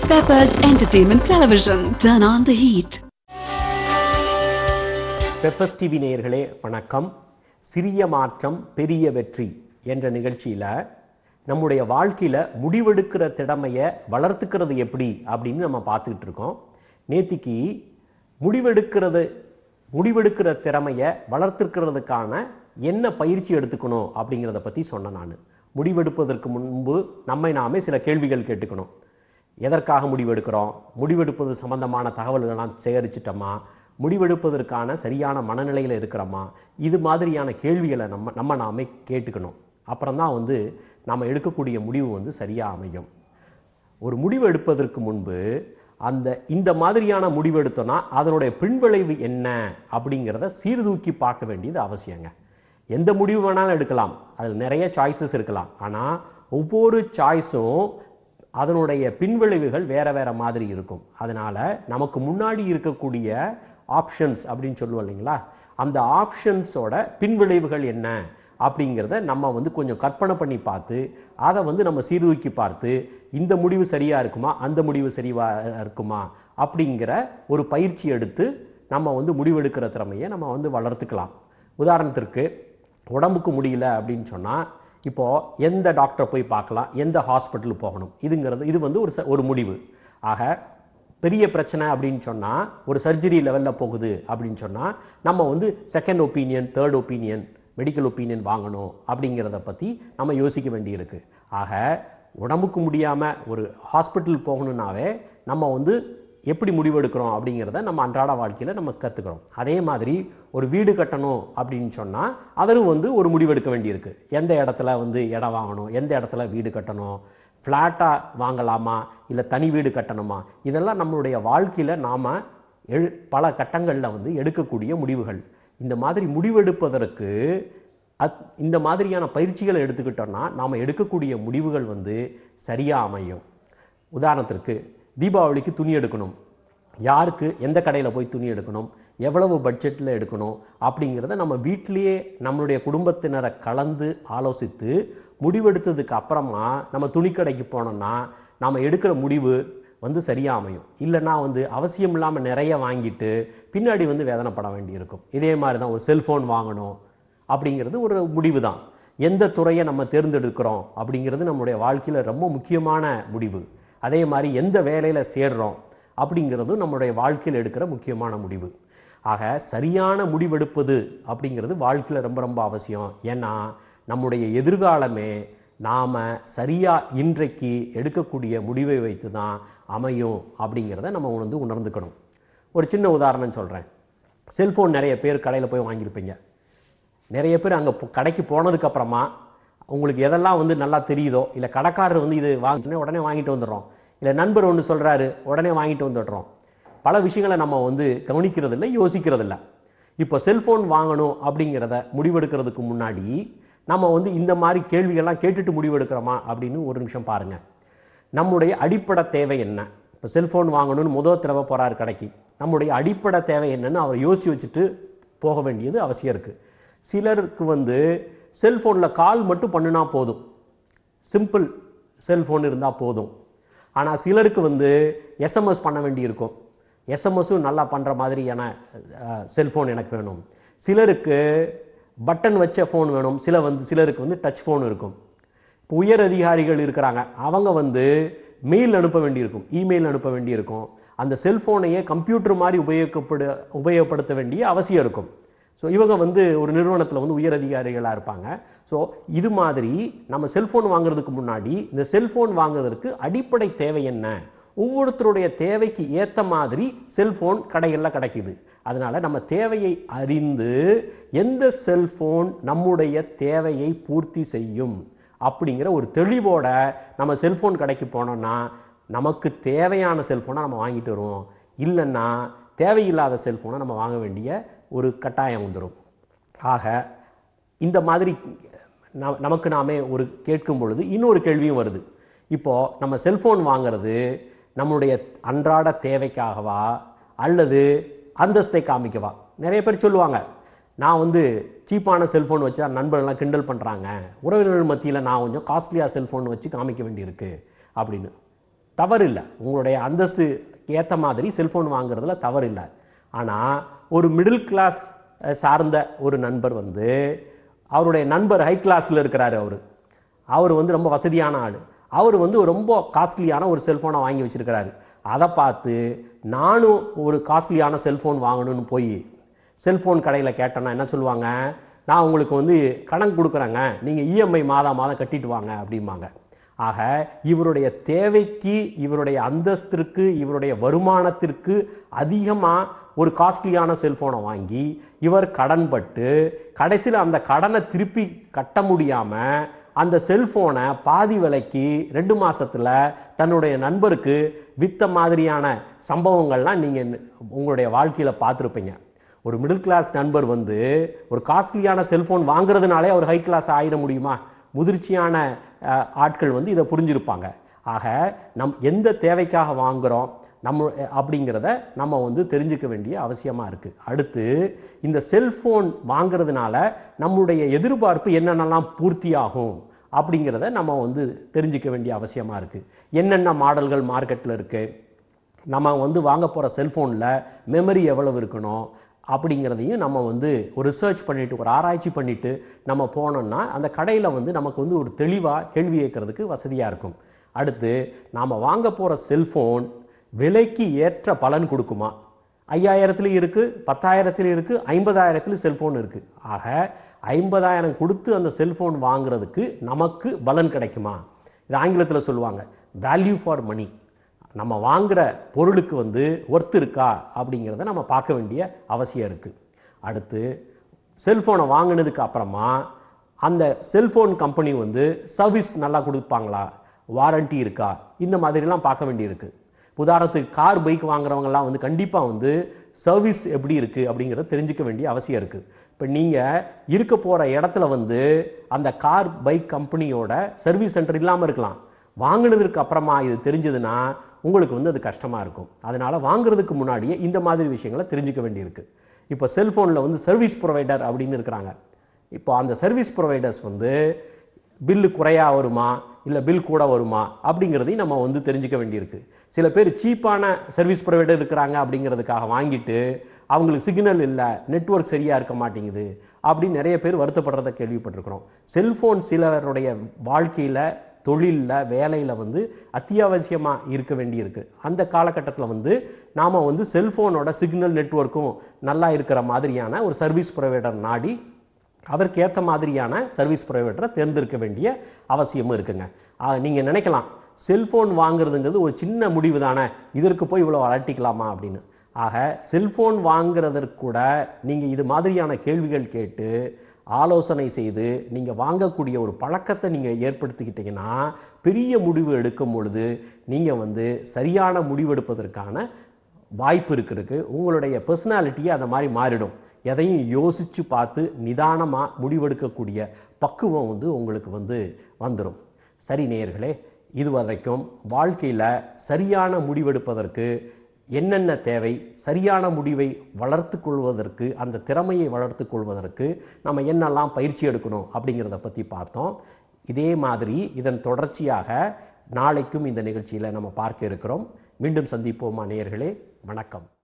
Peppers Entertainment Television. Turn on the heat. Peppers TV நேயர்களே வணக்கம் சிறிய மாற்றம் பெரிய வெற்றி என்ற நிகழ்ச்சியில் நம்முடைய வாழ்க்கையில் முடிவெடுக்கிற திறமையை வளர்த்துக்கிறது எப்படி அப்படின்னு நம்ம பார்த்துக்கிட்டு இருக்கோம் நேத்திக்கு முடிவெடுக்கிறது முடிவெடுக்கிற திறமையை வளர்த்துக்கிறதுக்கான என்ன பயிற்சி எடுத்துக்கணும் அப்படிங்கிறத பற்றி சொன்னேன் நான் முடிவெடுப்பதற்கு முன்பு நம்மை நாமே சில கேள்விகள் கேட்டுக்கணும் எதற்காக முடிவெடுக்கிறோம் முடிவெடுப்பது சம்பந்தமான தகவல்களெல்லாம் சேகரிச்சிட்டோமா முடிவெடுப்பதற்கான சரியான மனநிலையில் இருக்கிறோமா இது மாதிரியான கேள்விகளை நம்ம நம்ம நாமே கேட்டுக்கணும் அப்புறம் தான் வந்து நாம் எடுக்கக்கூடிய முடிவு வந்து சரியாக அமையும் ஒரு முடிவு எடுப்பதற்கு முன்பு அந்த இந்த மாதிரியான முடிவு எடுத்தோன்னா அதனுடைய பின்விளைவு என்ன அப்படிங்கிறத சீர்தூக்கி பார்க்க வேண்டியது அவசியங்க எந்த முடிவு வேணாலும் எடுக்கலாம் அதில் நிறைய சாய்ஸஸ் இருக்கலாம் ஆனால் ஒவ்வொரு சாய்ஸும் அதனுடைய பின்விளைவுகள் வேற வேற மாதிரி இருக்கும் அதனால நமக்கு முன்னாடி இருக்கக்கூடிய ஆப்ஷன்ஸ் அப்படின்னு சொல்லுவோம் இல்லைங்களா அந்த ஆப்ஷன்ஸோட பின்விளைவுகள் என்ன அப்படிங்கிறத நம்ம வந்து கொஞ்சம் கற்பனை பண்ணி பார்த்து அதை வந்து நம்ம சீர்தூக்கி பார்த்து இந்த முடிவு சரியாக இருக்குமா அந்த முடிவு சரியாக இருக்குமா அப்படிங்கிற ஒரு பயிற்சி எடுத்து நம்ம வந்து முடிவெடுக்கிற திறமையை நம்ம வந்து வளர்த்துக்கலாம் உதாரணத்திற்கு உடம்புக்கு முடியல அப்படின்னு சொன்னால் இப்போது எந்த டாக்டரை போய் பார்க்கலாம் எந்த ஹாஸ்பிட்டலுக்கு போகணும் இதுங்கிறது இது வந்து ஒரு ச- ஒரு முடிவு ஆக பெரிய பிரச்சனை அப்படின்னு சொன்னால் ஒரு சர்ஜரி லெவலில் போகுது அப்படின்னு சொன்னால் நம்ம வந்து second opinion third opinion medical opinion வாங்கணும் அப்படிங்கிறத பற்றி நம்ம யோசிக்க வேண்டியிருக்கு ஆக உடம்புக்கு முடியாமல் ஒரு ஹாஸ்பிட்டல் போகணுன்னாவே நம்ம வந்து எப்படி முடிவெடுக்கிறோம் அப்படிங்கிறத நம்ம அன்றாட வாழ்க்கையில் நம்ம கற்றுக்கிறோம் அதே மாதிரி ஒரு வீடு கட்டணும் அப்படின்னு சொன்னால் அதிலும் வந்து ஒரு முடிவெடுக்க வேண்டியிருக்கு எந்த இடத்துல வந்து இடம் வாங்கணும் எந்த இடத்துல வீடு கட்டணும் ஃப்ளாட்டாக வாங்கலாமா இல்லை தனி வீடு கட்டணுமா இதெல்லாம் நம்மளுடைய வாழ்க்கையில் நாம் எழு பல கட்டங்களில் வந்து எடுக்கக்கூடிய முடிவுகள் இந்த மாதிரி முடிவெடுப்பதற்கு அத் இந்த மாதிரியான பயிற்சிகளை எடுத்துக்கிட்டோம்னா நாம் எடுக்கக்கூடிய முடிவுகள் வந்து சரியாக அமையும் உதாரணத்திற்கு தீபாவளிக்கு துணி எடுக்கணும் யாருக்கு எந்த கடையில் போய் துணி எடுக்கணும் எவ்வளவு பட்ஜெட்டில் எடுக்கணும் அப்படிங்கிறத நம்ம வீட்டிலேயே நம்மளுடைய குடும்பத்தினரை கலந்து ஆலோசித்து முடிவெடுத்ததுக்கு அப்புறமா நம்ம துணிக்கடைக்கு போனோம்னா நாம் எடுக்கிற முடிவு வந்து சரியாக அமையும் இல்லைன்னா வந்து அவசியம் இல்லாமல் நிறைய வாங்கிட்டு பின்னாடி வந்து வேதனைப்பட வேண்டியிருக்கும் இதே மாதிரி தான் ஒரு செல்ஃபோன் வாங்கணும் அப்படிங்கிறது ஒரு முடிவு தான் எந்த துறையை நம்ம தேர்ந்தெடுக்கிறோம் அப்படிங்கிறது நம்மளுடைய வாழ்க்கையில் ரொம்ப முக்கியமான முடிவு அதே மாதிரி எந்த வேலையில் சேர்றோம் அப்படிங்கிறதும் நம்மளுடைய வாழ்க்கையில் எடுக்கிற முக்கியமான முடிவு ஆக சரியான முடிவெடுப்பது அப்படிங்கிறது வாழ்க்கையில் ரொம்ப ரொம்ப அவசியம் ஏன்னா நம்முடைய எதிர்காலமே நாம் சரியாக இன்றைக்கு எடுக்கக்கூடிய முடிவை வைத்து தான் அமையும் அப்படிங்கிறத நம்ம வந்து உணர்ந்துக்கணும் ஒரு சின்ன உதாரணம் சொல்கிறேன் செல்ஃபோன் நிறைய பேர் கடையில் போய் வாங்கியிருப்பீங்க நிறைய பேர் அங்கே கடைக்கு போனதுக்கப்புறமா உங்களுக்கு எதெல்லாம் வந்து நல்லா தெரியுதோ இல்லை கடைக்காரர் வந்து இது வாங்கினே உடனே வாங்கிட்டு வந்துடுறோம் இல்லை நண்பர் ஒன்று சொல்கிறாரு உடனே வாங்கிட்டு வந்துடுறோம் பல விஷயங்களை நம்ம வந்து கவனிக்கிறதில்ல யோசிக்கிறதில்ல இப்போ செல்ஃபோன் வாங்கணும் அப்படிங்கிறத முடிவெடுக்கிறதுக்கு முன்னாடி நம்ம வந்து இந்த மாதிரி கேள்விகள்லாம் கேட்டுட்டு முடிவெடுக்கிறோமா அப்படின்னு ஒரு நிமிஷம் பாருங்கள் நம்முடைய அடிப்படை தேவை என்ன இப்போ செல்ஃபோன் வாங்கணும்னு முதல் தடவை போகிறார் கடைக்கு நம்முடைய அடிப்படை தேவை என்னன்னு அவர் யோசித்து வச்சுட்டு போக வேண்டியது அவசியம் இருக்குது சிலருக்கு வந்து செல்ஃபோனில் கால் மட்டும் பண்ணுனா போதும் சிம்பிள் செல்ஃபோன் இருந்தால் போதும் ஆனால் சிலருக்கு வந்து எஸ்எம்எஸ் பண்ண வேண்டியிருக்கும் எஸ்எம்எஸும் நல்லா பண்ணுற மாதிரியான செல்ஃபோன் எனக்கு வேணும் சிலருக்கு பட்டன் வச்ச ஃபோன் வேணும் சில வந்து சிலருக்கு வந்து டச் ஃபோன் இருக்கும் இப்போ உயர் அதிகாரிகள் இருக்கிறாங்க அவங்க வந்து மெயில் அனுப்ப வேண்டியிருக்கும் இமெயில் அனுப்ப வேண்டியிருக்கும் அந்த செல்ஃபோனையே கம்ப்யூட்டர் மாதிரி உபயோகப்படு உபயோகப்படுத்த வேண்டிய அவசியம் இருக்கும் ஸோ இவங்க வந்து ஒரு நிறுவனத்தில் வந்து உயர் அதிகாரிகளாக இருப்பாங்க ஸோ இது மாதிரி நம்ம செல்ஃபோன் வாங்குறதுக்கு முன்னாடி இந்த செல்ஃபோன் வாங்குறதுக்கு அடிப்படை தேவை என்ன ஒவ்வொருத்தருடைய தேவைக்கு ஏற்ற மாதிரி செல்ஃபோன் கடைகளில் கிடைக்குது அதனால் நம்ம தேவையை அறிந்து எந்த செல்ஃபோன் நம்முடைய தேவையை பூர்த்தி செய்யும் அப்படிங்கிற ஒரு தெளிவோட நம்ம செல்ஃபோன் கடைக்கு போனோம்னா நமக்கு தேவையான செல்ஃபோனை நம்ம வாங்கிட்டு வருவோம் இல்லைன்னா தேவையில்லாத செல்ஃபோனை நம்ம வாங்க வேண்டிய ஒரு கட்டாயம் வந்துடும் ஆக இந்த மாதிரி ந- நமக்கு நாமே ஒரு கேட்கும் பொழுது இன்னொரு கேள்வியும் வருது இப்போது நம்ம செல்ஃபோன் வாங்குறது நம்மளுடைய அன்றாட தேவைக்காகவா அல்லது அந்தஸ்தை காமிக்கவா நிறைய பேர் சொல்லுவாங்க நான் வந்து சீப்பான செல்ஃபோன் வச்சா நண்பர்கள்லாம் கிண்டல் பண்ணுறாங்க உறவினர்கள் மத்தியில் நான் கொஞ்சம் காஸ்ட்லியாக செல்ஃபோன் வச்சு காமிக்க வேண்டியிருக்கு அப்படின்னு தவறு இல்லை உங்களுடைய அந்தஸ்து ஏற்ற மாதிரி செல்ஃபோன் வாங்குறதுல தவறு இல்லை ஆனால் ஒரு மிடில் கிளாஸ் சார்ந்த ஒரு நண்பர் வந்து அவருடைய நண்பர் ஹை கிளாஸில் இருக்கிறாரு அவர் அவர் வந்து ரொம்ப வசதியான ஆள் அவர் வந்து ரொம்ப காஸ்ட்லியான ஒரு செல்ஃபோனை வாங்கி வச்சிருக்கிறாரு அதை பார்த்து நானும் ஒரு காஸ்ட்லியான செல்ஃபோன் வாங்கணும்னு போய் செல்ஃபோன் கடையில் கேட்டேன்னா என்ன சொல்லுவாங்க நான் உங்களுக்கு வந்து கடன் கொடுக்குறேங்க நீங்கள் இஎம்ஐ மாதம் மாதம் கட்டிட்டு வாங்க அப்படிம்பாங்க ஆக இவருடைய தேவைக்கு இவருடைய அந்தஸ்திற்கு இவருடைய வருமானத்திற்கு அதிகமாக ஒரு காஸ்ட்லியான செல்ஃபோனை வாங்கி இவர் கடன்பட்டு கடைசியில் அந்த கடனை திருப்பி கட்ட முடியாமல் அந்த செல்ஃபோனை பாதி விலைக்கு ரெண்டு மாசத்துல தன்னுடைய நண்பருக்கு வித்த மாதிரியான சம்பவங்கள்லாம் நீங்கள் உங்களுடைய வாழ்க்கையில் பார்த்துருப்பீங்க ஒரு மிடில் கிளாஸ் நண்பர் வந்து ஒரு காஸ்ட்லியான செல்ஃபோன் வாங்குறதுனாலே அவர் ஹை கிளாஸ் ஆயிட முடியுமா முதிர்ச்சியான அஹ், ஆட்கள் வந்து இதை புரிஞ்சிருப்பாங்க ஆக நம் எந்த தேவைக்காக வாங்குகிறோம் நம்ம அப்படிங்கிறத நம்ம வந்து தெரிஞ்சுக்க வேண்டிய அவசியமாக இருக்குது அடுத்து இந்த செல்ஃபோன் வாங்குறதுனால நம்முடைய எதிர்பார்ப்பு என்னென்னலாம் பூர்த்தி ஆகும் அப்படிங்கிறத நம்ம வந்து தெரிஞ்சுக்க வேண்டிய அவசியமாக இருக்குது என்னென்ன மாடல்கள் மார்க்கெட்டில் இருக்குது நம்ம வந்து வாங்க போகிற செல்ஃபோனில் மெமரி எவ்வளவு இருக்கணும் அப்படிங்கிறதையும் நம்ம வந்து ஒரு ரிசர்ச் பண்ணிட்டு ஒரு ஆராய்ச்சி பண்ணிட்டு நம்ம போனோம்னா அந்த கடையில் வந்து நமக்கு வந்து ஒரு தெளிவாக கேள்வி கேட்கறதுக்கு வசதியாக இருக்கும் அடுத்து நாம் வாங்க போகிற செல்ஃபோன் விலைக்கு ஏற்ற பலன் கொடுக்குமா ஐயாயிரத்துலையும் இருக்குது பத்தாயிரத்துலையும் இருக்குது ஐம்பதாயிரத்துலையும் செல்ஃபோன் இருக்குது ஆக ஐம்பதாயிரம் கொடுத்து அந்த செல்ஃபோன் வாங்குறதுக்கு நமக்கு பலன் கிடைக்குமா இது ஆங்கிலத்தில் சொல்லுவாங்க வேல்யூ ஃபார் மணி நம்ம வாங்குற பொருளுக்கு வந்து ஒர்த் இருக்கா அப்படிங்கிறத நம்ம பார்க்க வேண்டிய அவசியம் இருக்குது அடுத்து செல்ஃபோனை வாங்கினதுக்கு அப்புறமா அந்த செல்ஃபோன் கம்பெனி வந்து சர்வீஸ் நல்லா கொடுப்பாங்களா வாரண்டி இருக்கா இந்த மாதிரிலாம் பார்க்க வேண்டியிருக்கு உதாரணத்துக்கு கார் பைக் வாங்குறவங்கலாம் வந்து கண்டிப்பாக வந்து சர்வீஸ் எப்படி இருக்குது அப்படிங்கிறத தெரிஞ்சுக்க வேண்டிய அவசியம் இருக்குது இப்போ நீங்கள் இருக்க போகிற இடத்துல வந்து அந்த கார் பைக் கம்பெனியோட சர்வீஸ் சென்டர் இல்லாமல் இருக்கலாம் வாங்கினதுக்கு அப்புறமா இது தெரிஞ்சதுன்னா உங்களுக்கு வந்து அது கஷ்டமாக இருக்கும் அதனால் வாங்குறதுக்கு முன்னாடியே இந்த மாதிரி விஷயங்களை தெரிஞ்சுக்க வேண்டியிருக்கு இப்போ செல்ஃபோனில் வந்து சர்வீஸ் ப்ரொவைடர் அப்படின்னு இருக்கிறாங்க இப்போ அந்த சர்வீஸ் ப்ரொவைடர்ஸ் வந்து பில்லு குறையா வருமா இல்லை பில் கூட வருமா அப்படிங்கிறதையும் நம்ம வந்து தெரிஞ்சுக்க வேண்டியிருக்கு சில பேர் சீப்பான சர்வீஸ் ப்ரொவைடர் இருக்கிறாங்க அப்படிங்கிறதுக்காக வாங்கிட்டு அவங்களுக்கு சிக்னல் இல்லை நெட்வொர்க் சரியாக இருக்க மாட்டேங்குது அப்படின்னு நிறைய பேர் வருத்தப்படுறத கேள்விப்பட்டிருக்கிறோம் செல்ஃபோன் சிலருடைய வாழ்க்கையில் தொழிலில் வேலையில் வந்து அத்தியாவசியமாக இருக்க வேண்டியிருக்கு அந்த காலகட்டத்தில் வந்து நாம் வந்து செல்ஃபோனோட சிக்னல் நெட்வொர்க்கும் நல்லா இருக்கிற மாதிரியான ஒரு சர்வீஸ் ப்ரொவைடர் நாடி அதற்கேற்ற மாதிரியான சர்வீஸ் ப்ரொவைடரை தேர்ந்தெடுக்க வேண்டிய அவசியமும் இருக்குங்க நீங்கள் நினைக்கலாம் செல்ஃபோன் வாங்குறதுங்கிறது ஒரு சின்ன முடிவு தானே இதற்கு போய் இவ்வளோ அலட்டிக்கலாமா அப்படின்னு ஆக செல்ஃபோன் வாங்குறதற்கு கூட நீங்கள் இது மாதிரியான கேள்விகள் கேட்டு ஆலோசனை செய்து நீங்கள் வாங்கக்கூடிய ஒரு பழக்கத்தை நீங்கள் ஏற்படுத்திக்கிட்டீங்கன்னா பெரிய முடிவு எடுக்கும் பொழுது நீங்கள் வந்து சரியான முடிவெடுப்பதற்கான வாய்ப்பு இருக்கிறதுக்கு உங்களுடைய பர்சனாலிட்டியே அந்த மாதிரி மாறிடும் எதையும் யோசித்து பார்த்து நிதானமாக முடிவெடுக்கக்கூடிய பக்குவம் வந்து உங்களுக்கு வந்து வந்துடும் சரி நேயர்களே இதுவரைக்கும் வாழ்க்கையில் சரியான முடிவெடுப்பதற்கு என்னென்ன தேவை சரியான முடிவை வளர்த்து கொள்வதற்கு அந்த திறமையை வளர்த்து கொள்வதற்கு நம்ம என்னெல்லாம் பயிற்சி எடுக்கணும் அப்படிங்கிறத பற்றி பார்த்தோம் இதே மாதிரி இதன் தொடர்ச்சியாக நாளைக்கும் இந்த நிகழ்ச்சியில் நம்ம பார்க்க இருக்கிறோம் மீண்டும் சந்திப்போமா நேயர்களே வணக்கம்